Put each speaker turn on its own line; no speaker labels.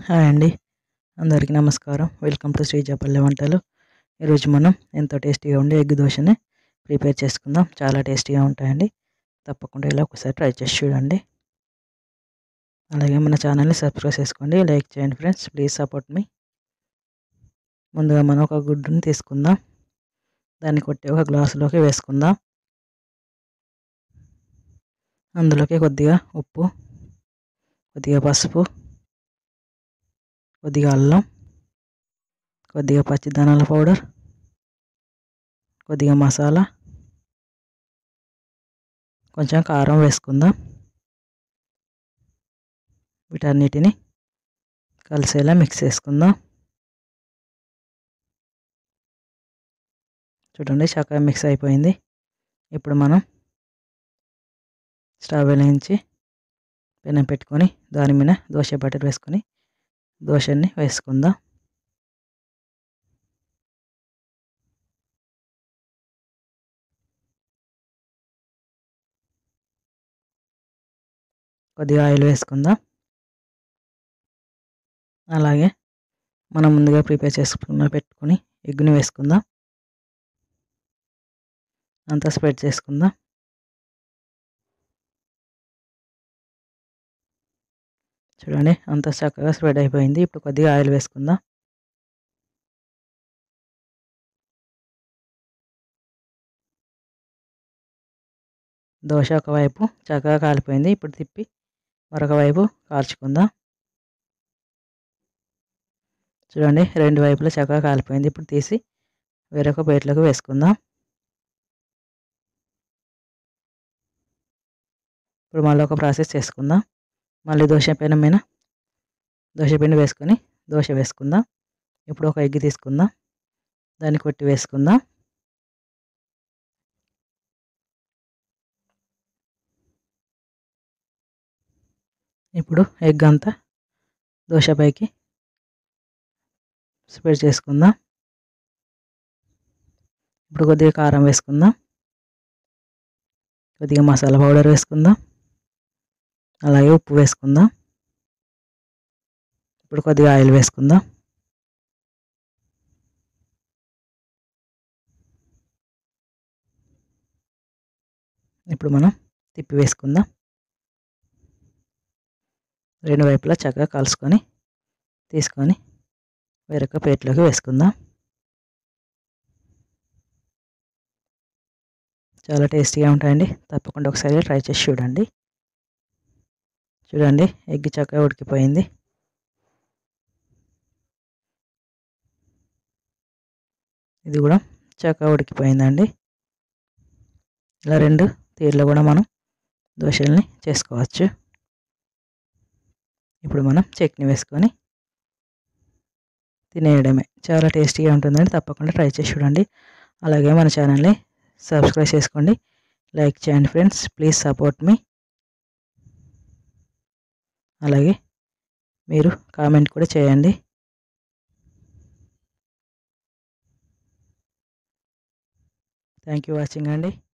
hi అండి అందరికీ నమస్కారం వెల్కమ్ టు శ్రీజపల్లె వంటలు ఈరోజు మనం ఎంతో టేస్టీగా ఉండే ఎగ్ దోశని ప్రిపేర్ చేసుకుందాం చాలా టేస్టీగా ఉంటాయండి తప్పకుండా ఇలా ఒకసారి ట్రై చేసి చూడండి అలాగే మన ఛానల్ని సబ్స్క్రైబ్ చేసుకోండి లైక్ చేయండి ఫ్రెండ్స్ ప్లీజ్ సపోర్ట్ మీ ముందుగా మనం ఒక గుడ్డుని తీసుకుందాం దాన్ని కొట్టి ఒక గ్లాసులోకి వేసుకుందాం అందులోకి కొద్దిగా ఉప్పు కొద్దిగా పసుపు కొద్దిగా అల్లం కొద్దిగా పచ్చి ధనాల పౌడర్ కొద్దిగా మసాలా కొంచెం కారం వేసుకుందాం వీటన్నిటిని కలిసేలా మిక్స్ చేసుకుందాం చూడండి చక్కగా మిక్స్ అయిపోయింది ఇప్పుడు మనం స్టవ్ వెలిగించి పెనం పెట్టుకొని దాని మీద దోశ బటర్ వేసుకొని దోశని వేసుకుందాం కొద్దిగా ఆయిల్ వేసుకుందాం అలాగే మనం ముందుగా ప్రిపేర్ చేసుకున్న పెట్టుకుని ఎగ్గుని వేసుకుందాం అంతా స్ప్రెడ్ చేసుకుందాం చూడండి అంత చక్కగా స్ప్రెడ్ అయిపోయింది ఇప్పుడు కొద్దిగా ఆయిల్ వేసుకుందాం దోశ ఒకవైపు చక్కగా కాలిపోయింది ఇప్పుడు తిప్పి మరొక వైపు కాల్చుకుందాం చూడండి రెండు వైపులా చక్కగా కాలిపోయింది ఇప్పుడు తీసి వేరొక ప్లేట్లోకి వేసుకుందాం ఇప్పుడు మళ్ళీ ఒక ప్రాసెస్ చేసుకుందాం మళ్ళీ దోశ పెనం మీద దోశ పిండి వేసుకొని దోశ వేసుకుందాం ఇప్పుడు ఒక ఎగ్ తీసుకుందాం దాన్ని కొట్టి వేసుకుందాం ఇప్పుడు ఎగ్ అంతా దోశపైకి స్ప్రెడ్ చేసుకుందాం ఇప్పుడు కొద్దిగా కారం వేసుకుందాం కొద్దిగా మసాలా పౌడర్ వేసుకుందాం అలాగే ఉప్పు వేసుకుందాం ఇప్పుడు కొద్దిగా ఆయిల్ వేసుకుందాం ఇప్పుడు మనం తిప్పి వేసుకుందాం రెండు వైపులా చక్కగా కలుసుకొని తీసుకొని వేరొక ప్లేట్లోకి వేసుకుందాం చాలా టేస్టీగా ఉంటాయండి తప్పకుండా ఒకసారి ట్రై చేసి చూడండి చూడండి ఎగ్ చక్కగా ఉడికిపోయింది ఇది కూడా చక్కగా ఉడికిపోయిందండి ఇలా రెండు తీరులో కూడా మనం దోశల్ని చేసుకోవచ్చు ఇప్పుడు మనం చట్నీ వేసుకొని తినేయడమే చాలా టేస్టీగా ఉంటుందండి తప్పకుండా ట్రై చేసి చూడండి అలాగే మన ఛానల్ని సబ్స్క్రైబ్ చేసుకోండి లైక్ చేయండి ఫ్రెండ్స్ ప్లీజ్ సపోర్ట్ మీ అలాగే మీరు కామెంట్ కూడా చేయండి థ్యాంక్ యూ వాచింగ్ అండి